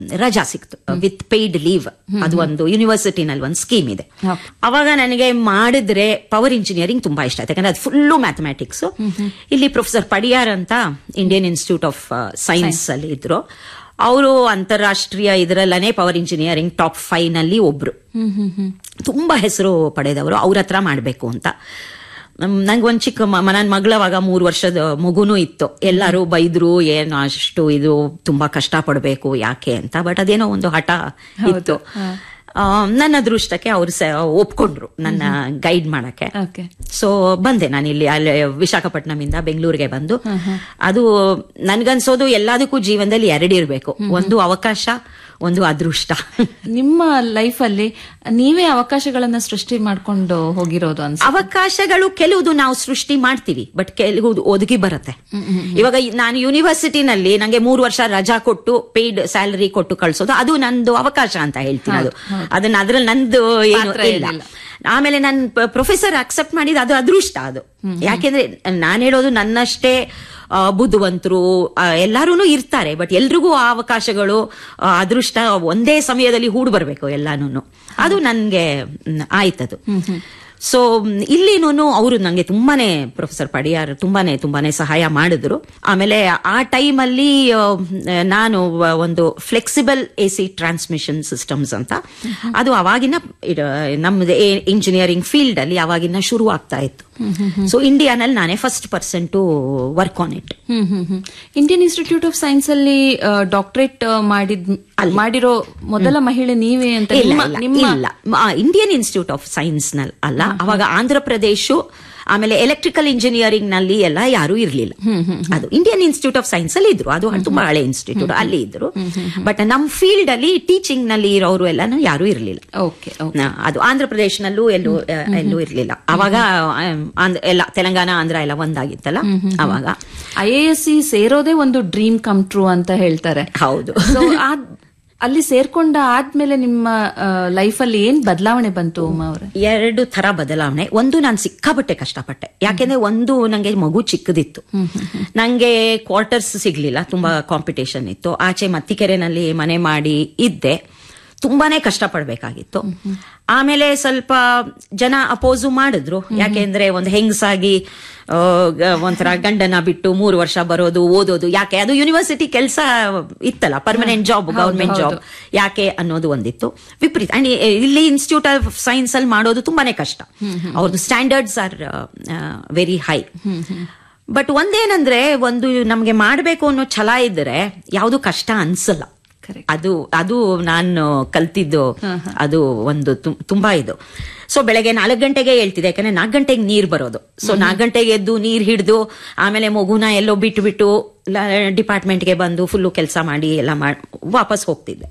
ರಜಾ ಸಿಕ್ತು with paid leave ಅದು ಒಂದು ಯೂನಿವರ್ಸಿಟಿನಲ್ಲಿ ಒಂದು ಸ್ಕೀಮ್ ಇದೆ Okay. ಅವಾಗ ನನಗೆ ಮಾಡಿದ್ರೆ ಪವರ್ ಇಂಜಿನಿಯರಿಂಗ್ ತುಂಬಾ ಇಷ್ಟ ಆಯ್ತು ಯಾಕಂದ್ರೆ ಅದು ಫುಲ್ಲು ಮ್ಯಾಥಮೆಟಿಕ್ಸ್ ಇಲ್ಲಿ ಪ್ರೊಫೆಸರ್ ಪಡಿಯಾರ್ ಅಂತ ಇಂಡಿಯನ್ ಇನ್ಸ್ಟಿಟ್ಯೂಟ್ ಆಫ್ ಸೈನ್ಸ್ ಅಲ್ಲಿ ಇದ್ರು ಅವರು ಅಂತಾರಾಷ್ಟ್ರೀಯ ಇದರಲ್ಲೇ ಪವರ್ ಇಂಜಿನಿಯರಿಂಗ್ ಟಾಪ್ ಫೈವ್ ನಲ್ಲಿ ಒಬ್ರು ತುಂಬಾ ಹೆಸರು ಪಡೆದವರು ಅವ್ರ ಹತ್ರ ಮಾಡಬೇಕು ಅಂತ ನಂಗೆ ಒಂದು ಚಿಕ್ಕ ನನ್ನ ಮಗಳವಾಗ ಮೂರು ವರ್ಷದ ಮಗುನೂ ಇತ್ತು ಎಲ್ಲರೂ ಬೈದ್ರು ಏನು ಅಷ್ಟು ಇದು ತುಂಬಾ ಕಷ್ಟ ಪಡಬೇಕು ಯಾಕೆ ಅಂತ ಬಟ್ ಅದೇನೋ ಒಂದು ಹಠ ಇತ್ತು ಆ, ನನ್ನ ಅದೃಷ್ಟಕ್ಕೆ ಅವ್ರು ಸ ಒಪ್ಕೊಂಡ್ರು ನನ್ನ ಗೈಡ್ ಮಾಡಕ್ಕೆ ಓಕೆ ಸೊ ಬಂದೆ ನಾನು ಇಲ್ಲಿ ಅಲ್ಲಿ ವಿಶಾಖಪಟ್ಟಣಮಿಂದ ಬೆಂಗಳೂರಿಗೆ ಬಂದು ಅದು ನನ್ಗನ್ಸೋದು ಎಲ್ಲದಕ್ಕೂ ಜೀವನದಲ್ಲಿ ಎರಡಿರ್ಬೇಕು ಒಂದು ಅವಕಾಶ ಒಂದು ಅದೃಷ್ಟ ನಿಮ್ಮ ಲೈಫ್ ಅಲ್ಲಿ ನೀವೇ ಅವಕಾಶಗಳನ್ನ ಸೃಷ್ಟಿ ಮಾಡ್ಕೊಂಡು ಹೋಗಿರೋದು ಅನ್ಸ ಅವಕಾಶಗಳು ಕೆಲವುದು ನಾವು ಸೃಷ್ಟಿ ಮಾಡ್ತೀವಿ ಬಟ್ ಕೆಲವು ಒದಗಿ ಬರುತ್ತೆ ಇವಾಗ ಈ- ನಾನು ಯೂನಿವರ್ಸಿಟಿನಲ್ಲಿ ನಂಗೆ ಮೂರು ವರ್ಷ ರಜಾ ಕೊಟ್ಟು ಪೇಯ್ಡ್ ಸ್ಯಾಲರಿ ಕೊಟ್ಟು ಕಳ್ಸೋದು ಅದು ನಂದು ಅವಕಾಶ ಅಂತ ಹೇಳ್ತೀನಿ ಅದು ಅದನ್ನ ಅದ್ರಲ್ಲಿ ನಂದು ಏನು ಪಾತ್ರ ಇಲ್ಲ ಏನಿಲ್ಲ. ಆಮೇಲೆ ನನ್ನ ಪ್ರೊಫೆಸರ್ ಅಕ್ಸೆಪ್ಟ್ ಮಾಡಿದ ಅದು ಅದೃಷ್ಟ ಅದು ಯಾಕೆಂದ್ರೆ ನಾನು ಹೇಳೋದು ನನ್ನಷ್ಟೇ ಆ, ಬುದ್ಧಿವಂತರು ಎಲ್ಲಾರು ಇರ್ತಾರೆ ಬಟ್ ಎಲ್ರಿಗೂ ಆ ಅವಕಾಶಗಳು ಆ, ಅದೃಷ್ಟ ಒಂದೇ ಸಮಯದಲ್ಲಿ ಹೂಡ್ ಬರಬೇಕು ಎಲ್ಲಾನು ಅದು ನನ್ಗೆ ಮ್, ಆಯ್ತದು ಸೊ ಇಲ್ಲಿನೂ ಅವರು ನಂಗೆ ತುಂಬಾನೇ ಪ್ರೊಫೆಸರ್ ಪಡಿಯಾರ್ ತುಂಬಾನೇ ತುಂಬಾನೇ ಸಹಾಯ ಮಾಡಿದ್ರು ಆಮೇಲೆ ಆ ಟೈಮಲ್ಲಿ ನಾನು ಒಂದು flexible A C transmission systems ಅಂತ ಅದು ಅವಾಗಿನ ಇದ- ನಮ್ದು ಇಂಜಿನಿಯರಿಂಗ್ ಫೀಲ್ಡ್ ಅಲ್ಲಿ ಅವಾಗಿನ ಶುರು ಆಗ್ತಾ ಇತ್ತು ಸೊ ಇಂಡಿಯಾನಲ್ಲಿ ನಾನೇ first person to work on it hmm hmm hmm Indian institute of science ಅಲ್ಲಿ ಡಾಕ್ಟರೇಟ್ ಮಾಡಿದ್ ಮಾಡಿರೋ ಮೊದಲ ಮಹಿಳೆ ನೀವೇ ಅಂತ ಇಲ್ಲ ನಿಮ್ಮ- ಇಲ್ಲ, ನಿಮ್ಮ ಇಲ್ಲ ಆ, ಇಂಡಿಯನ್ ಇನ್ಸ್ಟಿಟ್ಯೂಟ್ ಆಫ್ ಸೈನ್ಸ್ ನಲ್ಲಿ ಅಲ್ಲ ಅವಾಗ ಆಂಧ್ರ ಪ್ರದೇಶ ಆಮೇಲೆ ಎಲೆಕ್ಟ್ರಿಕಲ್ ಇಂಜಿನಿಯರಿಂಗ್ ನಲ್ಲಿ ಎಲ್ಲ ಯಾರು ಇರ್ಲಿಲ್ಲ ಅದು ಇಂಡಿಯನ್ ಇನ್ಸ್ಟಿಟ್ಯೂಟ್ ಆಫ್ ಸೈನ್ಸ್ ಅಲ್ಲಿ ಇದ್ರು ಅದು ತುಂಬಾ ಹಳೆ ಇನ್ಸ್ಟಿಟ್ಯೂಟ್ ಅಲ್ಲಿ ಇದ್ರು ಬಟ್ ನಮ್ ಫೀಲ್ಡ್ ಅಲ್ಲಿ ಟೀಚಿಂಗ್ ನಲ್ಲಿ ಇರೋರು ಎಲ್ಲಾನು ಯಾರು ಇರ್ಲಿಲ್ಲ ಓಕೆ ನ- ಅದು ಆಂಧ್ರ ಪ್ರದೇಶನಲ್ಲೂ ಎಲ್ಲೂ ಆ, ಎಲ್ಲೂ ಇರ್ಲಿಲ್ಲ ಅವಾಗ ಆಮ್, ಆಂಧ್ರ- ಎಲ್ಲ ತೆಲಂಗಾಣ ಆಂಧ್ರ ಎಲ್ಲ ಒಂದಾಗಿತ್ತಲ್ಲ ಅವಾಗ ಐ ಎ ಎಸ್ ಸಿ ಸೇರೋದೇ ಒಂದು ಡ್ರೀಮ್ ಕಮ್ ಟ್ರೂ ಅಂತ ಹೇಳ್ತಾರೆ ಹೌದು ಸೊ ಅಲ್ಲಿ ಸೇರ್ಕೊಂಡ ಆದ್ಮೇಲೆ ನಿಮ್ಮ ಲೈಫ್ ಅಲ್ಲಿ ಏನ್ ಬದಲಾವಣೆ ಬಂತು ಉಮಾ ಅವ್ರೆ ಎರಡು ತರ ಬದಲಾವಣೆ ಒಂದು ನಾನು ಸಿಕ್ಕಾಪಟ್ಟೆ ಕಷ್ಟಪಟ್ಟೆ ಯಾಕೆಂದ್ರೆ ಒಂದು ನಂಗೆ ಮಗು ಚಿಕ್ಕದಿತ್ತು ನಂಗೆ ಕ್ವಾರ್ಟರ್ಸ್ ಸಿಗ್ಲಿಲ್ಲ ತುಂಬಾ ಕಾಂಪಿಟೇಷನ್ ಇತ್ತು ಆಚೆ ಮತ್ತಿಕೆರೆನಲ್ಲಿ ಮನೆ ಮಾಡಿ ಇದ್ದೆ ತುಂಬಾನೇ ಕಷ್ಟಪಡ್ಬೇಕಾಗಿತ್ತು ಆಮೇಲೆ ಸ್ವಲ್ಪ ಜನ ಅಪೋಸು ಮಾಡಿದ್ರು ಯಾಕೆಂದ್ರೆ ಒಂದು ಹೆಂಗಸಾಗಿ ಆ, ಗ- ಒಂಥರ ಗಂಡನ ಬಿಟ್ಟು ಮೂರು ವರ್ಷ ಬರೋದು ಓದೋದು ಯಾಕೆ ಅದು ಯೂನಿವರ್ಸಿಟಿ ಕೆಲಸ ಇತ್ತಲ್ಲ ಪರ್ಮನೆಂಟ್ ಜಾಬ್ ಗವರ್ಮೆಂಟ್ ಜಾಬ್ ಯಾಕೆ ಅನ್ನೋದು ಒಂದಿತ್ತು ವಿಪರೀತ ಅಂಡ್ ಇಲ್ಲಿ ಇನ್ಸ್ಟಿಟ್ಯೂಟ್ ಆಫ್ ಸೈನ್ಸ್ ಅಲ್ಲಿ ಮಾಡೋದು ತುಂಬಾನೇ ಕಷ್ಟ ಅವ್ರದ್ದು standards are very high but ಒಂದೇನಂದ್ರೆ ಒಂದು ನಮ್ಗೆ ಮಾಡ್ಬೇಕು ಅನ್ನೋ ಛಲ ಇದ್ರೆ ಯಾವುದು ಕಷ್ಟ ಅನ್ಸಲ್ಲ Correct. ಅದು ಅದು ನಾನು ಕಲ್ತಿದ್ದು ಅದು ಒಂದು ತು- ತುಂಬಾ ಇದು ಸೊ ಬೆಳಗ್ಗೆ ನಾಲ್ಕು ಗಂಟೆಗೆ ಹೇಳ್ತಿದ್ದೆ ಯಾಕಂದ್ರೆ ನಾಲ್ಕು ಗಂಟೆಗೆ ನೀರ್ ಬರೋದು ಸೊ ನಾಲ್ಕು ಗಂಟೆಗೆ ಎದ್ದು ನೀರ್ ಹಿಡಿದು ಆಮೇಲೆ ಮಗುನ ಎಲ್ಲೋ ಬಿಟ್ಟು ಬಿಟ್ಟು ಡಿಪಾರ್ಟ್ಮೆಂಟ್ಗೆ ಬಂದು ಫುಲ್ಲು ಕೆಲಸ ಮಾಡಿ ಎಲ್ಲ ಮಾಡಿ ವಾಪಸ್ ಹೋಗ್ತಿದ್ದೆ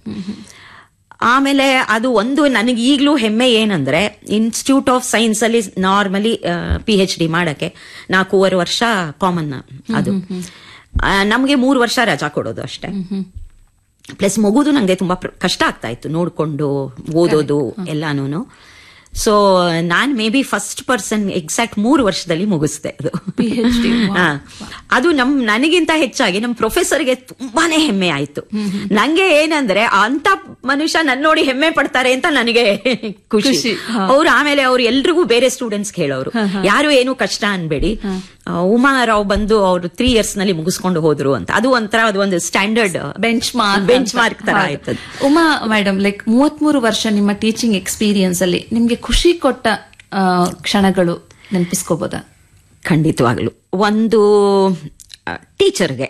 ಆಮೇಲೆ ಅದು ಒಂದು ನನಗೆ ಈಗಲೂ ಹೆಮ್ಮೆ ಏನಂದ್ರೆ ಇನ್ಸ್ಟಿಟ್ಯೂಟ್ ಆಫ್ ಸೈನ್ಸ್ ಅಲ್ಲಿ ನಾರ್ಮಲಿ ಪಿ ಎಚ್ ಡಿ ಮಾಡಕ್ಕೆ ನಾಲ್ಕೂವರೆ ವರ್ಷ ಕಾಮನ್ ಅದು ಆ, ನಮ್ಗೆ ಮೂರು ವರ್ಷ ರಜಾ ಕೊಡೋದು ಅಷ್ಟೇ ಪ್ಲಸ್ ಮಗುದು ನಂಗೆ ತುಂಬಾ ಪ್ರ- ಕಷ್ಟ ಆಗ್ತಾ ಇತ್ತು ನೋಡ್ಕೊಂಡು ಓದೋದು ಎಲ್ಲಾನು ಸೊ ನಾನ್ maybe first person exact ಮೂರು ವರ್ಷದಲ್ಲಿ ಮುಗಿಸ್ದೆ ಅದು PhD, wow. ಹಾ. ಅದು ನಮ್ ನನಗಿಂತ ಹೆಚ್ಚಾಗಿ ನಮ್ ಪ್ರೊಫೆಸರ್ಗೆ ತುಂಬಾನೇ ಹೆಮ್ಮೆ ಆಯ್ತು ನಂಗೆ ಏನಂದ್ರೆ ಅಂತ ಮನುಷ್ಯ ನನ್ ನೋಡಿ ಹೆಮ್ಮೆ ಪಡ್ತಾರೆ ಅಂತ ನನಗೆ ಖುಷಿ ಖುಷಿ, ಹಾ. ಅವ್ರು ಆಮೇಲೆ ಅವ್ರು ಎಲ್ರಿಗೂ ಬೇರೆ ಸ್ಟೂಡೆಂಟ್ಸ್ ಹೇಳೋರು ಯಾರು ಏನು ಕಷ್ಟ ಅನ್ಬೇಡಿ ಆ, ಉಮಾ ರಾವ್ ಬಂದು ಅವರು ತ್ರೀ ಇಯರ್ಸ್ ನಲ್ಲಿ ಮುಗಿಸ್ಕೊಂಡು ಹೋದ್ರು ಅಂತ ಅದು ಒಂಥರ ಅದು ಒಂದು standard benchmark benchmark ತರ ಆಯ್ತದ ಉಮಾ ಮೇಡಮ್ ಲೈಕ್ ಮೂವತ್ಮೂರು ವರ್ಷ ನಿಮ್ಮ ಟೀಚಿಂಗ್ ಎಕ್ಸ್ಪೀರಿಯನ್ಸ್ ಅಲ್ಲಿ ನಿಮ್ಗೆ ಖುಷಿ ಕೊಟ್ಟ ಆ, ಕ್ಷಣಗಳು ನೆನಪಿಸ್ಕೋಬೋದಾ ಖಂಡಿತವಾಗ್ಲು ಒಂದು ಟೀಚರ್ಗೆ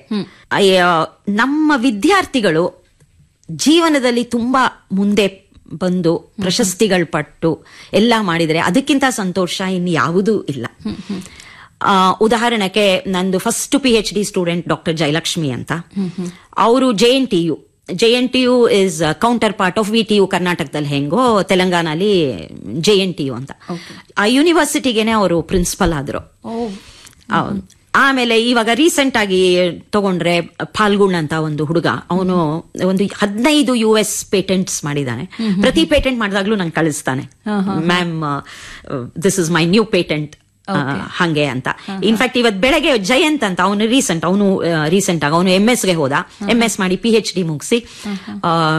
ನಮ್ಮ ವಿದ್ಯಾರ್ಥಿಗಳು ಜೀವನದಲ್ಲಿ ತುಂಬಾ ಮುಂದೆ ಬಂದು ಪ್ರಶಸ್ತಿಗಳು ಪಟ್ಟು ಎಲ್ಲ ಮಾಡಿದರೆ ಅದಕ್ಕಿಂತ ಸಂತೋಷ ಇನ್ನು ಯಾವುದೂ ಇಲ್ಲ ಆ, ಉದಾಹರಣೆಗೆ ನಂದು first P H D student doctor Jayalakshmi ಅಂತ ಅವರು J N T U J N T U is counterpart of V T U ಕರ್ನಾಟಕದಲ್ಲಿ ಹೆಂಗೋ ತೆಲಂಗಾಣಲ್ಲಿ ಜೆ ಎನ್ ಟಿ ಯು ಅಂತ ಆ ಯೂನಿವರ್ಸಿಟಿಗೆನೆ ಅವರು ಪ್ರಿನ್ಸಿಪಲ್ ಆದ್ರು ಹೌದು. ಆಮೇಲೆ ಇವಾಗ ರೀಸೆಂಟ್ ಆಗಿ ತಗೊಂಡ್ರೆ ಫಾಲ್ಗುಣ್ ಅಂತ ಒಂದು ಹುಡುಗ ಅವನು ಒಂದು ಹದಿನೈದು ಯು ಎಸ್ ಪೇಟೆಂಟ್ಸ್ ಮಾಡಿದ್ದಾನೆ ಪ್ರತಿ ಪೇಟೆಂಟ್ ಮಾಡಿದಾಗ್ಲೂ ನಂಗೆ ಕಳಿಸ್ತಾನೆ ma'am this is my new patent ಆ, ಹಂಗೆ ಅಂತ ಇನ್ಫ್ಯಾಕ್ಟ್ ಇವತ್ ಬೆಳಗ್ಗೆ ಜಯಂತ್ ಅಂತ ಅವನು ರೀಸೆಂಟ್ ಅವನು ರೀಸೆಂಟ್ ಆಗಿ ಅವನು ಎಂ ಎಸ್ ಗೆ ಹೋದ ಎಂ ಎಸ್ ಮಾಡಿ ಪಿ ಎಚ್ ಡಿ ಮುಗಿಸಿ